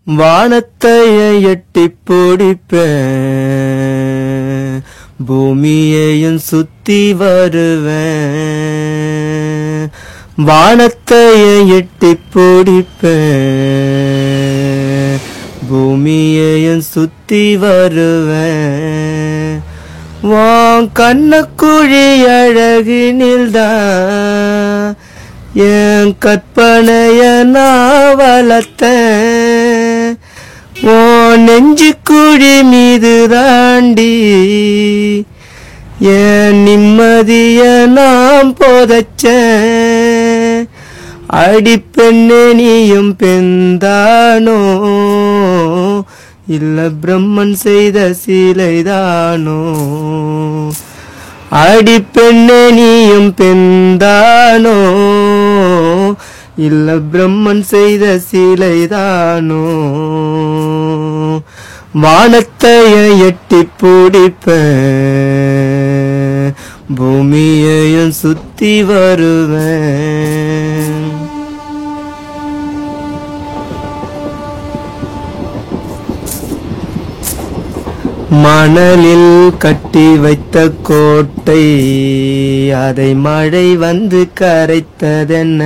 வானத்தைய எட்டி பிடிப்பேன் பூமியையும் சுத்தி வருவேன் வானத்தைய எட்டி பிடிப்பேன் பூமியையும் சுத்தி வருவேன் வான் கண்ணக்குழி அழகினில்தான் என் கற்பனைய நான் வளர்த்தேன் ஓ நெஞ்சு குழி மீது தாண்டி என் நிம்மதிய நாம் போதச்சேன் அடிப்பெண்ணே நீயும் பெண்தானோ இல்ல பிரம்மன் செய்த சீலைதானோ அடிப்பெண்ணே நீயும் பெண்தானோ இல்ல பிரம்மன் செய்த சீலைதானோ வானத்தைய எட்டி பிடிப்பேன் பூமியையும் சுத்தி வருவேன் மணலில் கட்டி வைத்த கோட்டை அதை மழை வந்து கரைத்ததென்ன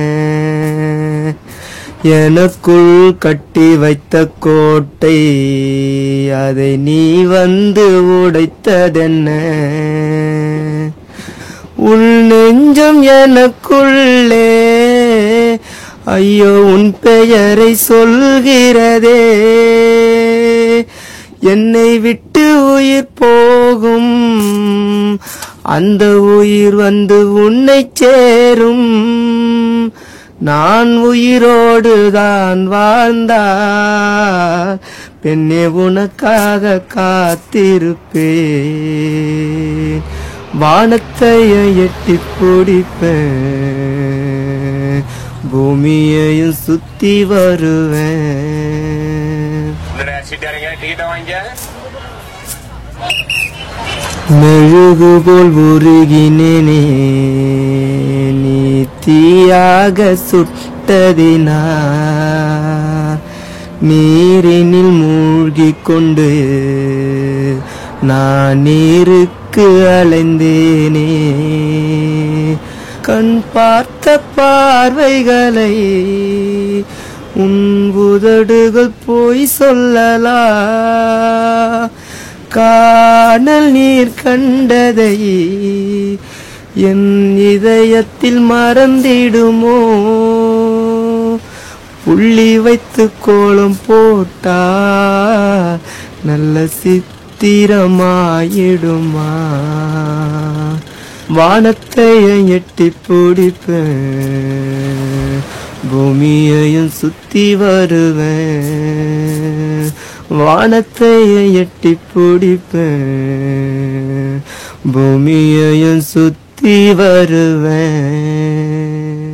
எனக்குள் கட்டி வைத்த கோட்டை அதை நீ வந்து உடைத்ததென்ன உள் நெஞ்சம் எனக்குள்ளே ஐயோ உன் பெயரை சொல்கிறதே என்னை விட்டு உயிர் போகும் அந்த உயிர் வந்து உன்னை சேரும் நான் உயிரோடு தான் வாழ்ந்தால் பெண்ணே உனக்காக காத்திருப்பேன் வானத்தைய எட்டி பிடிப்பேன் பூமியையும் சுத்தி வருவேன் இந்த சீட்டாரிங்க டிக்கெட்டை வாங்கிக்க மெழுகு போல் உருகினேனே நீ தீயாக சுட்டதினா நீரினில் மூழ்கிக் கொண்டு நான் நீருக்கு அலைந்தேனே கண் பார்த்த பார்வைகளை உன் உதடுகள் போய் சொல்லலா காணல் நீர் கண்டதை என் இதயத்தில் மறந்திடுமோ புள்ளி வைத்து கோலம் போட்டா நல்ல சித்திரமாயிடுமா வானத்தைய எட்டி பிடிப்பேன் பூமியையும் சுத்தி வருவேன் வானத்தைய எட்டி பிடிப்பேன் பூமியையும் சுத்தி வருவேன்